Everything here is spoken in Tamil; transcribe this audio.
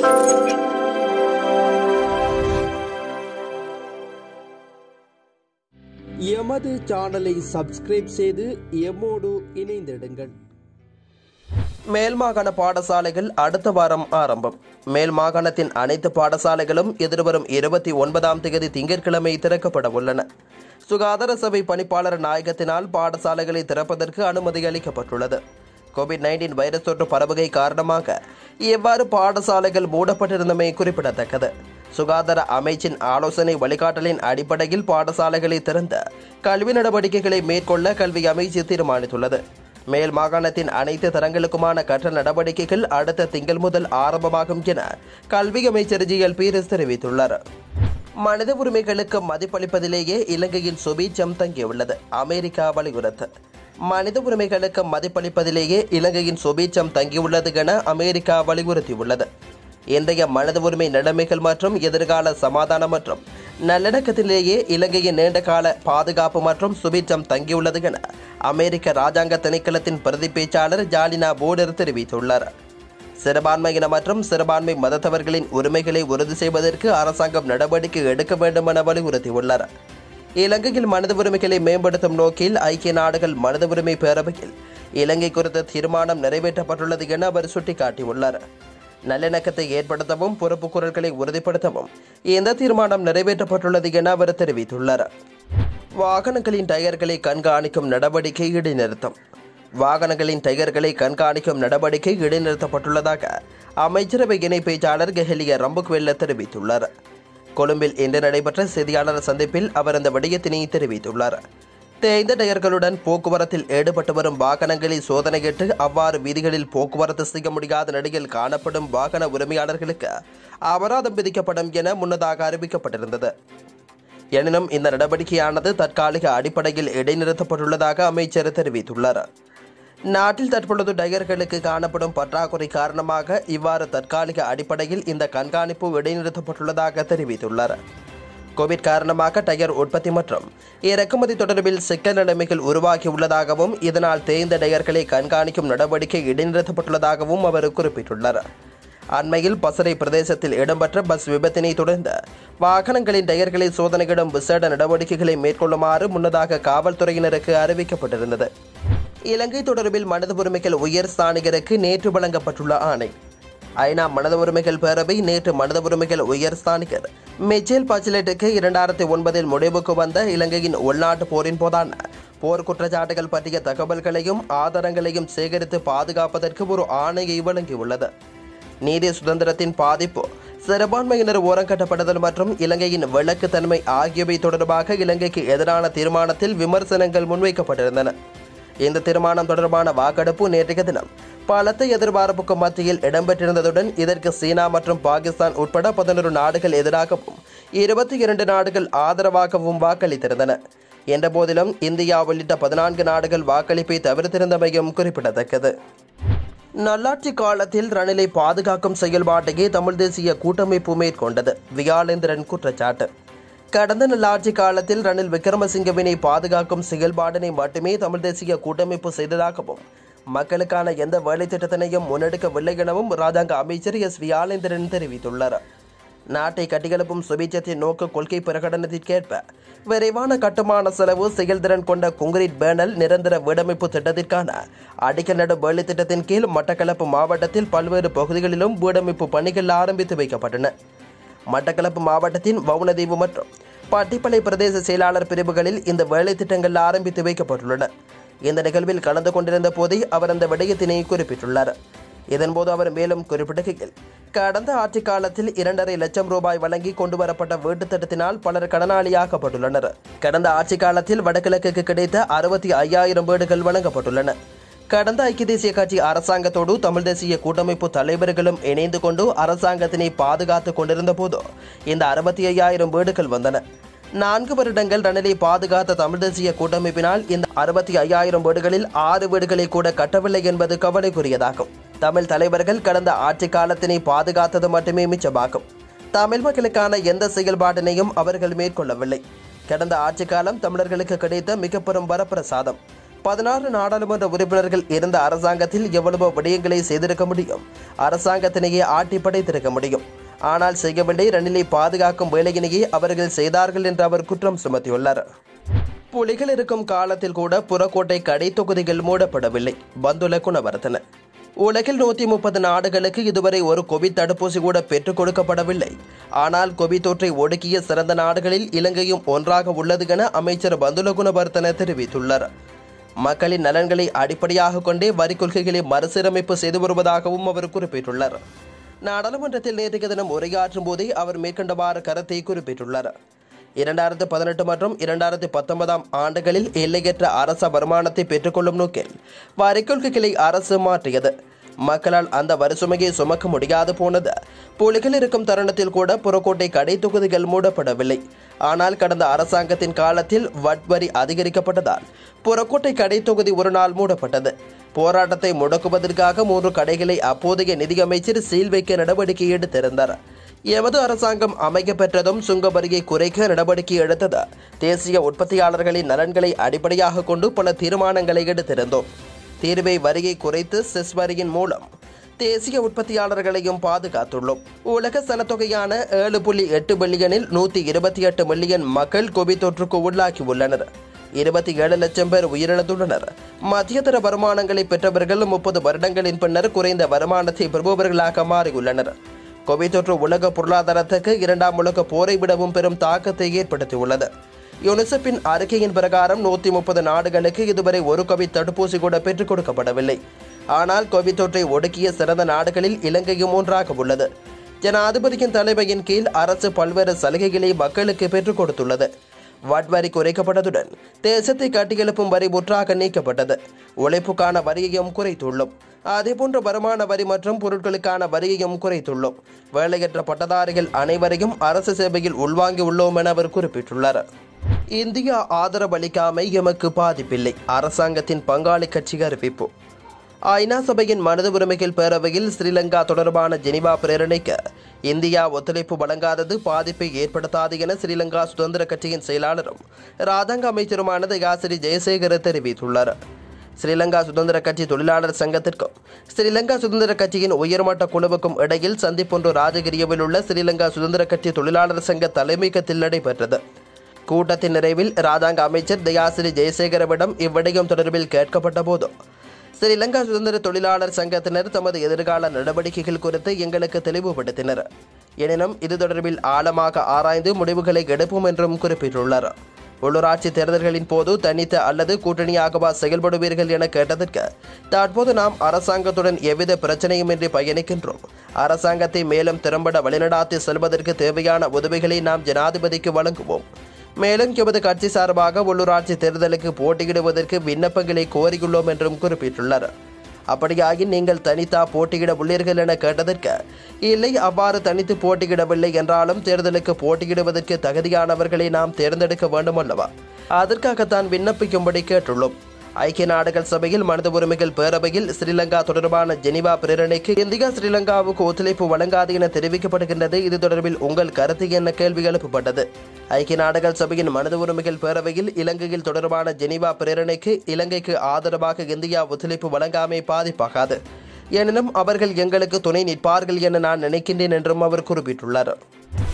எமது சேனலை சப்ஸ்கிரைப் செய்து எம்மோடு இணைந்திடுங்கள் மேல் மாகாண பாடசாலைகள் அடுத்த வாரம் ஆரம்பம் மேல் மாகாணத்தின் அனைத்து பாடசாலைகளும் எதிர்வரும் இருபத்தி ஒன்பதாம் தேதி திங்கட்கிழமை திறக்கப்பட உள்ளன சுகாதார சபை பணிப்பாளர் நாயகத்தினால் பாடசாலைகளை திறப்பதற்கு அனுமதி அளிக்கப்பட்டுள்ளது கோவிட் நைன்டீன் வைரஸ் தொற்று பரவுகை காரணமாக எவ்வாறு பாடசாலைகள் மூடப்பட்டிருந்தமை குறிப்பிடத்தக்கது சுகாதார அமைச்சின் ஆலோசனை வழிகாட்டலின் அடிப்படையில் பாடசாலைகளை திறந்த கல்வி நடவடிக்கைகளை மேற்கொள்ள கல்வி அமைச்சு தீர்மானித்துள்ளது மேல் மாகாணத்தின் அனைத்து தரங்களுக்குமான கற்றல் நடவடிக்கைகள் அடுத்த திங்கள் முதல் ஆரம்பமாகும் என கல்வி அமைச்சர் ஜி எல் பீரஸ் தெரிவித்துள்ளார் மனித உரிமைகளுக்கு மதிப்பளிப்பதிலேயே இலங்கையின் சுபீட்சம் தங்கியுள்ளது அமெரிக்கா வலியுறுத்து மனித உரிமைகளுக்கு மதிப்பளிப்பதிலேயே இலங்கையின் சுபீட்சம் தங்கியுள்ளது என அமெரிக்கா வலியுறுத்தியுள்ளது இன்றைய மனித உரிமை நிலைமைகள் மற்றும் எதிர்கால சமாதானம் மற்றும் நல்லிணக்கத்திலேயே இலங்கையின் நீண்டகால பாதுகாப்பு மற்றும் சுபீட்சம் தங்கியுள்ளது என அமெரிக்க ராஜாங்க திணைக்களத்தின் பிரதி பேச்சாளர் ஜாலினா போர்டர் தெரிவித்துள்ளார் சிறுபான்மையின மற்றும் சிறுபான்மை மதத்தவர்களின் உரிமைகளை உறுதி செய்வதற்கு அரசாங்கம் நடவடிக்கை எடுக்க வேண்டும் என வலியுறுத்தியுள்ளார் இலங்கையில் மனித உரிமைகளை மேம்படுத்தும் நோக்கில் ஐக்கிய நாடுகள் மனித உரிமை பேரவையில் இலங்கை குறித்த தீர்மானம் நிறைவேற்றப்பட்டுள்ளது என அவர் சுட்டிக்காட்டியுள்ளார் நல்லிணக்கத்தை ஏற்படுத்தவும் பொறுப்பு குரல்களை உறுதிப்படுத்தவும் இந்த தீர்மானம் நிறைவேற்றப்பட்டுள்ளது என அவர் தெரிவித்துள்ளார் வாகனங்களின் டயர்களை கண்காணிக்கும் நடவடிக்கை இடைநிறுத்தம் வாகனங்களின் டயர்களை கண்காணிக்கும் நடவடிக்கை இடைநிறுத்தப்பட்டுள்ளதாக அமைச்சரவை இணை பேச்சாளர் கெஹலிய ரம்புக்வெல்ல தெரிவித்துள்ளார் கொழும்பில் இன்று நடைபெற்ற செய்தியாளர் சந்திப்பில் அவர் இந்த விடயத்தினை தெரிவித்துள்ளார் தேய்ந்த டயர்களுடன் போக்குவரத்தில் ஈடுபட்டு வரும் வாகனங்களை சோதனையிட்டு அவ்வாறு வீதிகளில் போக்குவரத்து செய்ய முடியாத நிலையில் காணப்படும் வாகன உரிமையாளர்களுக்கு அபராதம் விதிக்கப்படும் என முன்னதாக அறிவிக்கப்பட்டிருந்தது எனினும் இந்த நடவடிக்கையானது தற்காலிக அடிப்படையில் இடைநிறுத்தப்பட்டுள்ளதாக அமைச்சர் தெரிவித்துள்ளார் நாட்டில் தற்பொழுது டயர்களுக்கு காணப்படும் பற்றாக்குறை காரணமாக இவ்வாறு தற்காலிக அடிப்படையில் இந்த கண்காணிப்பு இடைநிறுத்தப்பட்டுள்ளதாக தெரிவித்துள்ளார் கோவிட் காரணமாக டயர் உற்பத்தி மற்றும் இறக்குமதி தொடர்பில் சிக்கல் நிலைமைகள் உருவாகியுள்ளதாகவும் இதனால் தேய்ந்த டயர்களை கண்காணிக்கும் நடவடிக்கை இடைநிறுத்தப்பட்டுள்ளதாகவும் அவர் குறிப்பிட்டுள்ளார் அண்மையில் பசறை பிரதேசத்தில் இடம்பெற்ற பஸ் விபத்தினை தொடர்ந்து வாகனங்களின் டயர்களை சோதனையிடும் விசேட நடவடிக்கைகளை மேற்கொள்ளுமாறு முன்னதாக காவல்துறையினருக்கு அறிவிக்கப்பட்டிருந்தது இலங்கை தொடர்பில் மனித உரிமைகள் உயர் ஸ்தானிகருக்கு நேற்று வழங்கப்பட்டுள்ள ஆணை ஐநா மனித உரிமைகள் பேரவை நேற்று மனித உரிமைகள் உயர் ஸ்தானிகர் மிச்சேல் பச்சிலெட்டுக்கு இரண்டாயிரத்தி ஒன்பதில் முடிவுக்கு வந்த இலங்கையின் உள்நாட்டு போரின் போதான போர் குற்றச்சாட்டுகள் பற்றிய தகவல்களையும் ஆதாரங்களையும் சேகரித்து பாதுகாப்பதற்கு ஒரு ஆணையை வழங்கியுள்ளது நீதி சுதந்திரத்தின் பாதிப்பு சிறுபான்மையினர் ஓரங்கட்டப்படுதல் மற்றும் இலங்கையின் விளக்குத்தன்மை ஆகியவை தொடர்பாக இலங்கைக்கு எதிரான தீர்மானத்தில் விமர்சனங்கள் முன்வைக்கப்பட்டிருந்தன இந்த தீர்மானம் தொடர்பான வாக்கெடுப்பு நேற்றைய தினம் பலத்த எதிர்பார்ப்புக்கு மத்தியில் இடம்பெற்றிருந்ததுடன் இதற்கு சீனா மற்றும் பாகிஸ்தான் உட்பட பதினொரு நாடுகள் எதிராகவும் இருபத்தி இரண்டு நாடுகள் ஆதரவாகவும் வாக்களித்திருந்தன என்ற போதிலும் இந்தியா உள்ளிட்ட பதினான்கு நாடுகள் வாக்களிப்பை தவிர்த்திருந்தமையும் குறிப்பிடத்தக்கது நல்லாட்சி காலத்தில் ரணிலை பாதுகாக்கும் செயல்பாட்டையே தமிழ் தேசிய கூட்டமைப்பு மேற்கொண்டது வியாளேந்திரன் குற்றச்சாட்டு கடந்த நல்லாட்சி காலத்தில் ரணில் விக்ரமசிங்கவினை பாதுகாக்கும் செயல்பாட்டினை மட்டுமே தமிழ் தேசிய கூட்டமைப்பு செய்ததாகவும் மக்களுக்கான எந்த வேலை திட்டத்தினையும் முன்னெடுக்கவில்லை எனவும் ராஜாங்க அமைச்சர் எஸ் வியாளேந்திரன் தெரிவித்துள்ளார் நாட்டை கட்டியெழுப்பும் சுபீட்சத்தின் நோக்கு கொள்கை பிரகடனத்திற்கேற்ப விரைவான கட்டுமான செலவு செயல்திறன் கொண்ட குங்கிரீட் பேனல் நிரந்தர வீடமைப்பு திட்டத்திற்கான அடிக்கல் நடு வேலை திட்டத்தின் கீழ் மட்டக்களப்பு மாவட்டத்தில் பல்வேறு பகுதிகளிலும் வீடமைப்பு பணிகள் ஆரம்பித்து வைக்கப்பட்டன மட்டக்களப்பு மாவட்டத்தின் வவுனதீவு மற்றும் பட்டிப்பளை பிரதேச செயலாளர் பிரிவுகளில் இந்த வேலை திட்டங்கள் ஆரம்பித்து வைக்கப்பட்டுள்ளன இந்த நிகழ்வில் கலந்து கொண்டிருந்த போதே அவர் அந்த விடயத்தினை குறிப்பிட்டுள்ளார் இதன்போது அவர் மேலும் குறிப்பிடுகையில் கடந்த ஆட்சி காலத்தில் இரண்டரை லட்சம் ரூபாய் வழங்கி கொண்டு வரப்பட்ட வீட்டுத் திட்டத்தினால் பலர் கடனாளியாக்கப்பட்டுள்ளனர் கடந்த ஆட்சி காலத்தில் வடகிழக்குக்கு கிடைத்த அறுபத்தி ஐயாயிரம் வீடுகள் வழங்கப்பட்டுள்ளன கடந்த ஐக்கிய தேசிய கட்சி அரசாங்கத்தோடு தமிழ் தேசிய கூட்டமைப்பு தலைவர்களும் இணைந்து கொண்டு அரசாங்கத்தினை பாதுகாத்துக் கொண்டிருந்த போது இந்த அறுபத்தி ஐயாயிரம் வீடுகள் வந்தன நான்கு வருடங்கள் ரணிலை பாதுகாத்த தமிழ் தேசிய கூட்டமைப்பினால் இந்த அறுபத்தி ஐயாயிரம் வீடுகளில் ஆறு வீடுகளை கூட கட்டவில்லை என்பது கவலைக்குரியதாகும் தமிழ் தலைவர்கள் கடந்த ஆட்சி காலத்தினை பாதுகாத்தது மட்டுமே மிச்சமாகும் தமிழ் மக்களுக்கான எந்த செயல்பாட்டினையும் அவர்கள் மேற்கொள்ளவில்லை கடந்த ஆட்சி காலம் தமிழர்களுக்கு கிடைத்த மிக பெரும் வரப்பிரசாதம் பதினாறு நாடாளுமன்ற உறுப்பினர்கள் இருந்த அரசாங்கத்தில் எவ்வளவோ விடயங்களை செய்திருக்க முடியும் அரசாங்கத்தினையே ஆட்டி படைத்திருக்க முடியும் ஆனால் செய்யவில்லை ரணிலை பாதுகாக்கும் வேலையினையே அவர்கள் செய்தார்கள் என்று அவர் குற்றம் சுமத்தியுள்ளார் புலிகள் இருக்கும் காலத்தில் கூட புறக்கோட்டை கடை தொகுதிகள் மூடப்படவில்லை பந்துல குணவர்த்தன உலகில் நூத்தி முப்பது நாடுகளுக்கு இதுவரை ஒரு கோவிட் தடுப்பூசி கூட பெற்றுக் கொடுக்கப்படவில்லை ஆனால் கோவிட் தொற்றை ஒடுக்கிய சிறந்த நாடுகளில் இலங்கையும் ஒன்றாக உள்ளது என அமைச்சர் பந்துல குணவர்த்தன தெரிவித்துள்ளார் மக்களின் நலன்களை அடிப்படையாக கொண்டே வரி கொள்கைகளை மறுசீரமைப்பு செய்து வருவதாகவும் அவர் குறிப்பிட்டுள்ளார் நாடாளுமன்றத்தில் நேற்றைய தினம் உரையாற்றும் போதே அவர் மேற்கண்டவாறு கருத்தை குறிப்பிட்டுள்ளார் இரண்டாயிரத்து பதினெட்டு மற்றும் இரண்டாயிரத்து பத்தொன்பதாம் ஆண்டுகளில் எல்லையற்ற அரச வருமானத்தை பெற்றுக்கொள்ளும் நோக்கில் வரி கொள்கைகளை அரசு மாற்றியது மக்களால் அந்த வரிசுமையை சுமக்க முடியாது போனது புலிகள் இருக்கும் தருணத்தில் கூட புறக்கோட்டை கடை தொகுதிகள் மூடப்படவில்லை ஆனால் கடந்த அரசாங்கத்தின் காலத்தில் வட்வரி அதிகரிக்கப்பட்டதால் புறக்கோட்டை கடை தொகுதி ஒரு நாள் மூடப்பட்டது போராட்டத்தை முடக்குவதற்காக மூன்று கடைகளை அப்போதைய நிதியமைச்சர் சீல் வைக்க நடவடிக்கை எடுத்திருந்தார் எமது அரசாங்கம் அமைக்க பெற்றதும் சுங்க வரியை குறைக்க நடவடிக்கை எடுத்தது தேசிய உற்பத்தியாளர்களின் நலன்களை அடிப்படையாக கொண்டு பல தீர்மானங்களை எடுத்திருந்தோம் தீர்வை வரியை குறைத்து செஸ் வரியின் மூலம் தேசிய உற்பத்தியாளர்களையும் பாதுகாத்துள்ளோம் உலக சனத்தொகையான ஏழு புள்ளி எட்டு பில்லியனில் நூற்றி இருபத்தி எட்டு மில்லியன் மக்கள் கோவிட் தொற்றுக்கு உள்ளாகியுள்ளனர் இருபத்தி ஏழு லட்சம் பேர் உயிரிழந்துள்ளனர் மத்தியதர வருமானங்களை பெற்றவர்கள் முப்பது வருடங்களின் பின்னர் குறைந்த வருமானத்தை பெறுபவர்களாக மாறியுள்ளனர் கோவிட் தொற்று உலக பொருளாதாரத்துக்கு இரண்டாம் உலக போரை விடவும் பெரும் தாக்கத்தை ஏற்படுத்தியுள்ளது யுனிசெஃபின் அறிக்கையின் பிரகாரம் நூற்றி முப்பது நாடுகளுக்கு இதுவரை ஒரு கோவிட் தடுப்பூசி கூட பெற்றுக் கொடுக்கப்படவில்லை ஆனால் கோவிட் தொற்றை ஒடுக்கிய சிறந்த நாடுகளில் இலங்கையும் ஒன்றாக உள்ளது ஜனாதிபதியின் தலைமையின் கீழ் அரசு பல்வேறு சலுகைகளை மக்களுக்கு பெற்றுக் கொடுத்துள்ளது வட் வரி குறைக்கப்பட்டதுடன் தேசத்தை கட்டியெழுப்பும் வரி முற்றாக நீக்கப்பட்டது உழைப்புக்கான வரியையும் குறைத்துள்ளோம் அதேபோன்ற வருமான வரி மற்றும் பொருட்களுக்கான வரியையும் குறைத்துள்ளோம் வேலையற்ற பட்டதாரிகள் அனைவரையும் அரசு சேவையில் உள்வாங்கி உள்ளோம் என அவர் குறிப்பிட்டுள்ளார் இந்தியா ஆதரவளிக்காமை எமக்கு பாதிப்பில்லை அரசாங்கத்தின் பங்காளி கட்சி அறிவிப்பு ஐநா சபையின் மனித உரிமைகள் பேரவையில் ஸ்ரீலங்கா தொடர்பான ஜெனிவா பிரேரணைக்கு இந்தியா ஒத்துழைப்பு வழங்காதது பாதிப்பை ஏற்படுத்தாது என ஸ்ரீலங்கா சுதந்திர கட்சியின் செயலாளரும் ராதாங்க அமைச்சருமான தயாசிரி ஜெயசேகர தெரிவித்துள்ளார் ஸ்ரீலங்கா சுதந்திர கட்சி தொழிலாளர் சங்கத்திற்கும் ஸ்ரீலங்கா சுதந்திர கட்சியின் உயர்மட்ட குழுவுக்கும் இடையில் சந்திப்பொன்று ராஜகிரியவில் உள்ள ஸ்ரீலங்கா சுதந்திர கட்சி தொழிலாளர் சங்க தலைமையகத்தில் நடைபெற்றது கூட்டத்தின் நிறைவில் ராதாங்க அமைச்சர் தயாசிரி ஜெயசேகரவிடம் இவ்விடயம் தொடர்பில் கேட்கப்பட்ட போதும் ஸ்ரீலங்கா சுதந்திர தொழிலாளர் சங்கத்தினர் தமது எதிர்கால நடவடிக்கைகள் குறித்து எங்களுக்கு தெளிவுபடுத்தினர் எனினும் இது தொடர்பில் ஆழமாக ஆராய்ந்து முடிவுகளை எடுப்போம் என்றும் குறிப்பிட்டுள்ளார் உள்ளூராட்சி தேர்தல்களின் போது தனித்த அல்லது கூட்டணியாகவா செயல்படுவீர்கள் என கேட்டதற்கு தற்போது நாம் அரசாங்கத்துடன் எவ்வித பிரச்சனையுமின்றி பயணிக்கின்றோம் அரசாங்கத்தை மேலும் திறம்பட வழிநடாத்தி செல்வதற்கு தேவையான உதவிகளை நாம் ஜனாதிபதிக்கு வழங்குவோம் மேலும் எமது கட்சி சார்பாக உள்ளூராட்சி தேர்தலுக்கு போட்டியிடுவதற்கு விண்ணப்பங்களை கோரியுள்ளோம் என்றும் குறிப்பிட்டுள்ளார் அப்படியாயின் நீங்கள் தனித்தா போட்டியிட உள்ளீர்கள் என கேட்டதற்கு இல்லை அவ்வாறு தனித்து போட்டியிடவில்லை என்றாலும் தேர்தலுக்கு போட்டியிடுவதற்கு தகுதியானவர்களை நாம் தேர்ந்தெடுக்க வேண்டும் அல்லவா அதற்காகத்தான் விண்ணப்பிக்கும்படி கேட்டுள்ளோம் ஐக்கிய நாடுகள் சபையில் மனித உரிமைகள் பேரவையில் ஸ்ரீலங்கா தொடர்பான ஜெனிவா பிரேரணைக்கு இந்தியா ஸ்ரீலங்காவுக்கு ஒத்துழைப்பு வழங்காது என தெரிவிக்கப்படுகின்றது இது தொடர்பில் உங்கள் கருத்து என்ன கேள்வி எழுப்பப்பட்டது ஐக்கிய நாடுகள் சபையின் மனித உரிமைகள் பேரவையில் இலங்கையில் தொடர்பான ஜெனிவா பிரேரணைக்கு இலங்கைக்கு ஆதரவாக இந்தியா ஒத்துழைப்பு வழங்காமை பாதிப்பாகாது எனினும் அவர்கள் எங்களுக்கு துணை நிற்பார்கள் என நான் நினைக்கின்றேன் என்றும் அவர் குறிப்பிட்டுள்ளார்